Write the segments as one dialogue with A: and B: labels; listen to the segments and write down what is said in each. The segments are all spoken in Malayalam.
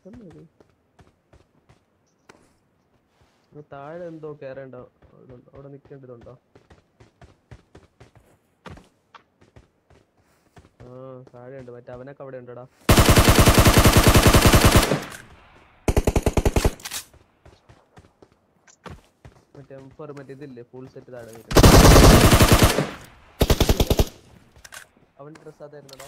A: അടുത്തന്നെ ഇത് ഇങ്ങ് താഴെ എന്തോ കേറേണ്ട ഇതുണ്ടോ? അവിടെ നിക്കേണ്ടതുണ്ടോ ആ താഴെ ഉണ്ട് മറ്റേ അവനൊക്കെ അവിടെ ഉണ്ടടാ മറ്റേ എം ഫോർ മറ്റേ ഇതില്ലേ ഫുൾ സെറ്റ് താഴെ വരും അവൻ ഡ്രസ് അതായിരുന്നടാ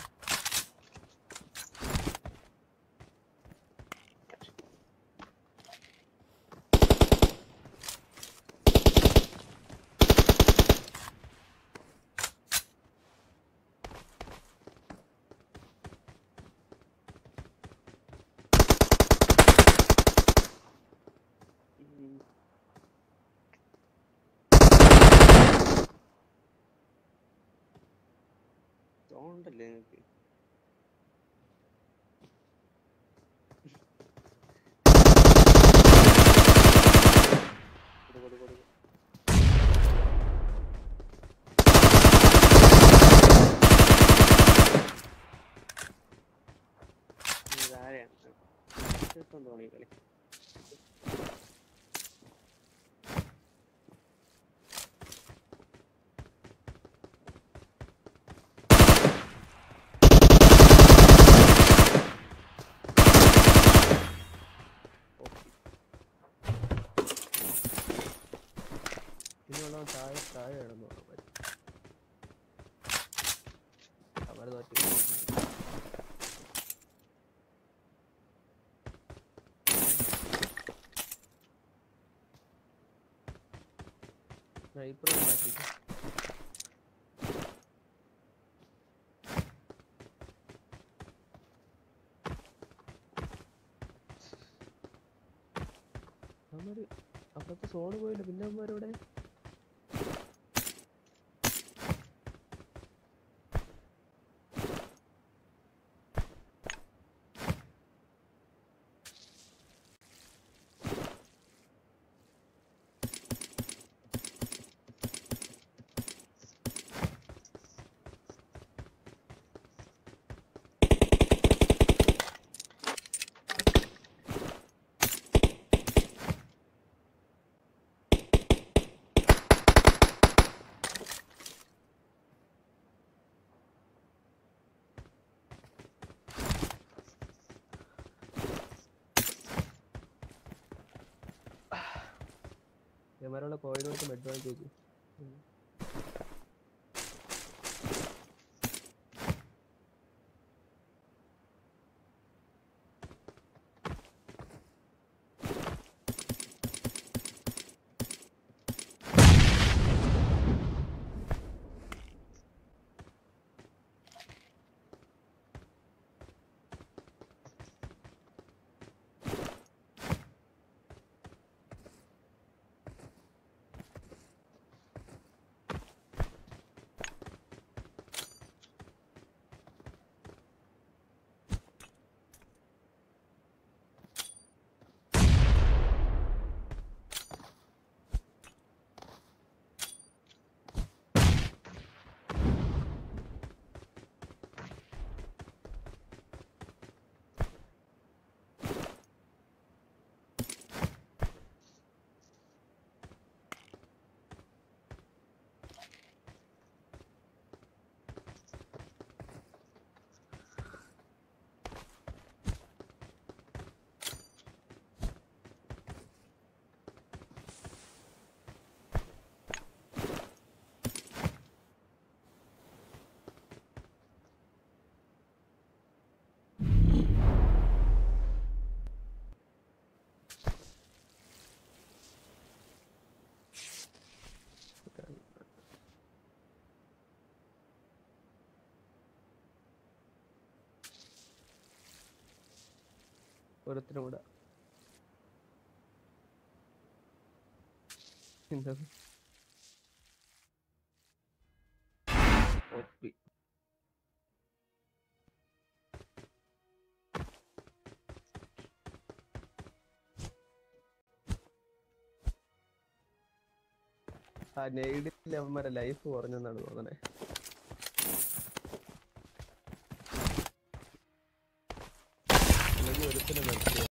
B: ഉം. തോണ്ടല്ലേ നിങ്ങക്ക് കൊടു, കൊടു, കൊടു. ഇത് ആരെയാണ്? ഇപ്പം തോന്നി കളി ഓക്കെ
A: ഇനിയുള്ളവൻ താഴെ താഴെ കിടന്നു അവർ തോറ്റി സ്നൈപ്പർ മാറ്റി അവന്മാര് അപ്പുറത്തെ സോണ് പോയില്ല പിന്നെ അവന്മാരെവിടെ ഇവന്മാരുള്ള കോഴിനോട്ട് മെഡ് വാങ്ങിച്ചു ഓരോരുത്തരും കൂടെ എന്താ ഒപ്പി ആ നെയ്ഡിൽ അവന്മാരെ ലൈഫ് കുറഞ്ഞെന്നാണ് തോന്നണേ അല്ലെങ്കിൽ ഒരു ഒരുത്തിന് നിർത്തി